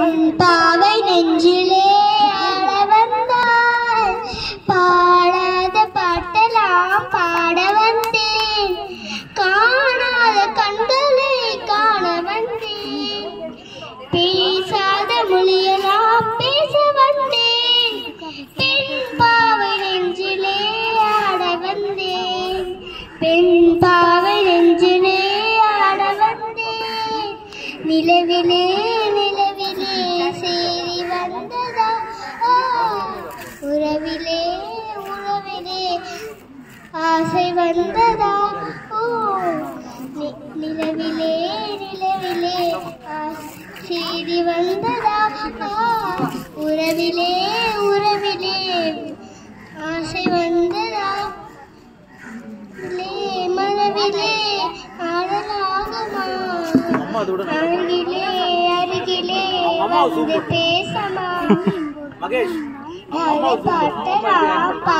பெண் பாவை நெஞ்சிலே ஆட வந்தாள் பாடாத பாட்டெல்லாம் பாட வந்தேன் காணாத கண்களை காண வந்தேன் பேசாத மொழியெல்லாம் பேச வந்தேன் பெண் பாவை நெஞ்சிலே ஆட வந்தேன் பெண் பாவை நெஞ்சிலே ஆட வந்தேன் நிலவிலே நிலவிலே சேரி வந்ததா ஆ, உறவிலே உறவிலே ஆசை வந்ததா ஓ நி- நிலவிலே நிலவிலே ஆசை செய்தி வந்ததா ஆ, உறவிலே உறவிலே ஆசை வந்ததா லே மனவிலே ஆடலாகுமா அம்மா அதோட அருகிலே அருகிலே அம்மா வந்து சூப்பர். பேசமா மகேஷ் பாட்டலாம்